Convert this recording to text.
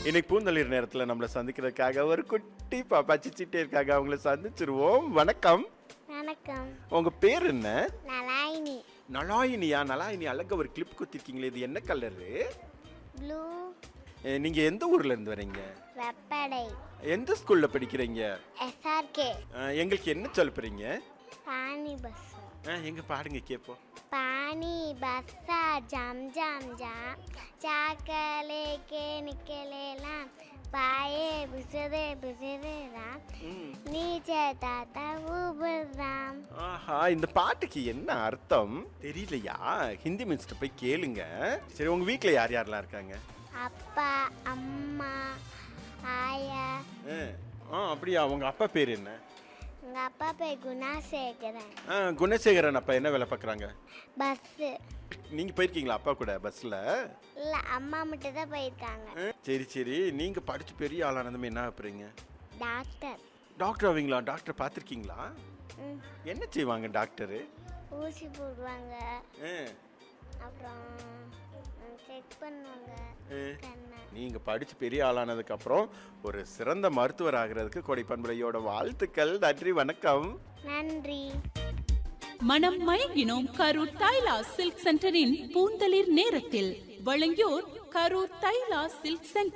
இன்னைக்கு பூந்தளிர் நேரத்துல நம்மள சந்திக்கிறதுக்காக ஒரு குட்டி பாப்பா சிச்சிட்டே இருக்காங்க அவங்கள சந்திச்சிருவோம் வணக்கம் வணக்கம் உங்க பேர் என்ன நலாயினி நலாயினியா நலாயினி அழகா ஒரு கிளிப் குத்திருக்கீங்களே இது என்ன கலரு ப்ளூ நீங்க எந்த ஊர்ல இருந்து வரீங்க வெப்படை எந்த ஸ்கூல்ல படிக்கிறீங்க எஸ்ஆர்கே அஹ், எங்களுக்கு என்ன சொல்ல போறீங்க பானி பஸ் அஹ், எங்க பாடுங்க கேப்போம் पानी बरसा जम जम जम चाकले के निकले लाम पाए बुसरे बुसरे राम नीचे ताता ऊपर राम ஆஹா இந்த பாட்டுக்கு என்ன அர்த்தம் தெரியலையா ஹிந்தி மினிஸ்டர் போய் கேளுங்க சரி உங்க வீட்ல யார் யாரெல்லாம் இருக்காங்க அப்பா அம்மா ஆயா அஹ், ஆ அப்படியா உங்க அப்பா பேர் என்ன எங்க அப்பா பேர் குணாசேகரன் ஆ, குணசேகரன் அப்பா என்ன வேலை பார்க்குறாங்க பஸ்ஸு நீங்க போயிருக்கீங்களா அப்பா கூட பஸ்ல இல்லை அம்மா மட்டும் தான் போயிருக்காங்க சரி சரி நீங்க படிச்சு பெரிய ஆளானதுமே என்ன வைப்பீங்க டாக்டர் டாக்டர் ஆவீங்களா டாக்டர் பார்த்துருக்கீங்களா ம், என்ன செய்வாங்க டாக்டரு ஊசி போடுவாங்க அப்புறம் செக் பண்ணுவாங்க கண்ணை நீங்க படிச்சு பெரிய ஆளானதுக்கு அப்புறம் ஒரு சிறந்த மருத்துவர் ஆகிறதுக்கு கொடை பண்புலையோட வாழ்த்துக்கள் நன்றி வணக்கம் நன்றி மனம் மயங்கினோம் கரூர் தைலா சில்க் சென்டரின் பூந்தளிர் நேரத்தில் வழங்கியோர் கரூர் தைலா சில்க் சென்டர்